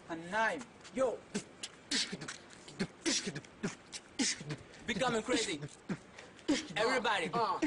a knife. Yo. Becoming crazy. Everybody.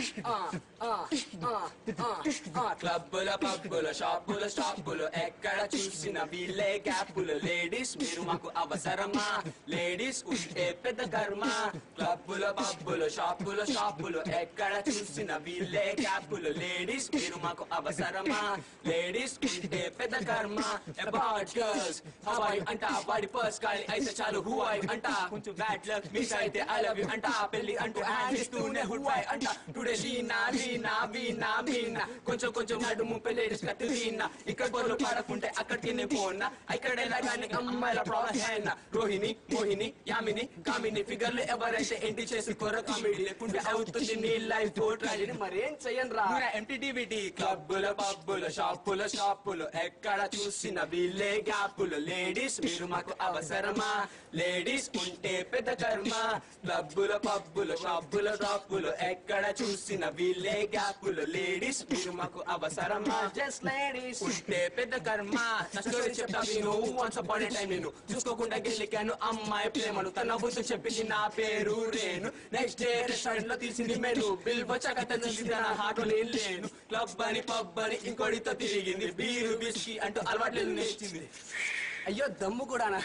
క్లబ్బుల పబ్బుల షాపుల స్టాపులు ఎక్కడ చూసిన వీళ్ళే గ్యాపులు లేడీస్ మీరు మాకు అవసరమా లేడీస్ ఉంటే పెద్ద కర్మ క్లబ్బుల పబ్బులు షాపుల షాపులు ఎక్కడ చూసిన వీళ్ళే గ్యాపులు లేడీస్ మీరు మాకు అవసరమా లేడీస్ ఉంటే పెద్ద కర్మ అబౌట్ గర్ల్స్ హవాయి అంట వాడి పర్స్ ఖాళీ అయితే చాలు హువాయి అంట కొంచెం బ్యాడ్ లక్ మిస్ అయితే ఐ లవ్ యూ అంట పెళ్లి అంటూ హ్యాండ్ ఇస్తూనే హువాయి అంట టుడే లీనా లీనా వీనా మీనా కొంచెం కొంచెం నడుము పెళ్ళేడిస్ కత్తిలీనా ఇక్కడ బోర్లు పడకుంటే అక్కడికి నేను పోనా ఇక్కడైనా కానీ అమ్మాయిల ప్రాబ్లం హేనా రోహిణి మోహిని యామిని కామిని ఫిగర్లు ఎవరైతే ఎంటి చేసుకోరో కామెడీ లేకుంటే అవుతుంది నీ లైఫ్ ట్రాజడీ మరేం చెయ్యను రా ఎంటీటీవీటీ క్లబ్బుల పబ్బుల షాపుల షాపులు ఎక్కడ చూసిన వీళ్ళే గ్యాపులు లేడీస్ మీరు మాకు అవసరమా లేడీస్ ఉంటే పెద్ద కర్మ క్లబ్బుల పబ్బుల షాపుల షాపులు ఎక్కడ చూసిన వీళ్ళే గ్యాపులు లేడీస్ మీరు మాకు అవసరమా జస్ట్ లేడీస్ ఉంటే పెద్ద కర్మ నా స్టోరీ చెప్తా విను వన్స్ అపాన్ టైం నేను చూసుకోకుండా గెలికాను అమ్మాయి ప్రేమను తన బుద్ధి చెప్పింది నా పేరు రేను నెక్స్ట్ డే రెస్టారెంట్ లో తీసింది మెను బిల్ వచ్చాక తెలిసింది నా హార్ట్ లేను క్లబ్ అని పబ్ అని ఇంకోటితో తిరిగింది బీరు బిస్కీ అంటూ అలవాట్లేదు నేర్చింది అయ్యో దమ్ము కూడానా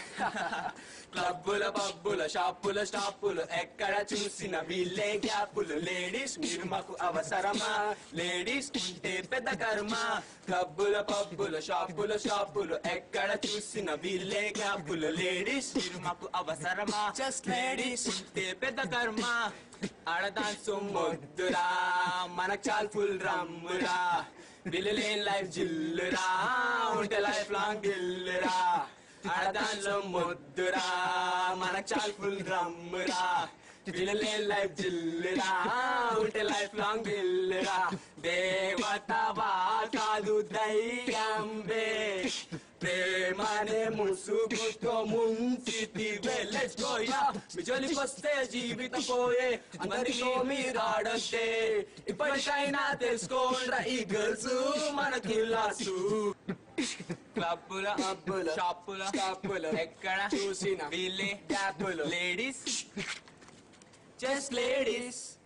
క్లబ్బుల పబ్బుల షాపుల స్టాపులు ఎక్కడ చూసిన వీళ్ళే గ్యాపులు లేడీస్ మీరు మాకు అవసరమా లేడీస్ ఉంటే పెద్ద కర్మ క్లబ్బుల పబ్బుల షాపుల షాపులు ఎక్కడ చూసిన వీళ్ళే గ్యాపులు లేడీస్ మీరు మాకు అవసరమా జస్ట్ లేడీస్ ఉంటే పెద్ద కర్మ ఆడదాన్ సొమ్మొద్దురా మనకు చాలు ఫుల్ రమ్మురా బిల్లులేని లైఫ్ జిల్లురా ఉంటే లైఫ్ లాంగ్ గిల్లురా ఆడదానిలో మొద్దురా మనకు చాలు ఫుల్ రమ్మురా పిల్లలే లైఫ్ జిల్లురా ఉంటే లైఫ్ లాంగ్ గిల్లురా దేవతవా కాదు దయ్యంబే ప్రేమనే ముసుగుతో ముంచితివే లెట్స్ గో యా మీ జోలికొస్తే జీవితం పోయే అందరిలో మీరాడంతే ఇప్పటికైనా తెలుసుకోండ్రా ఈ గర్ల్స్ మనకి లాసు క్లబ్బుల క్లబ్బుల, షాపుల షాపుల, ఎక్కడ చూసిన వీళ్ళే గ్యాపులు. Ladies just ladies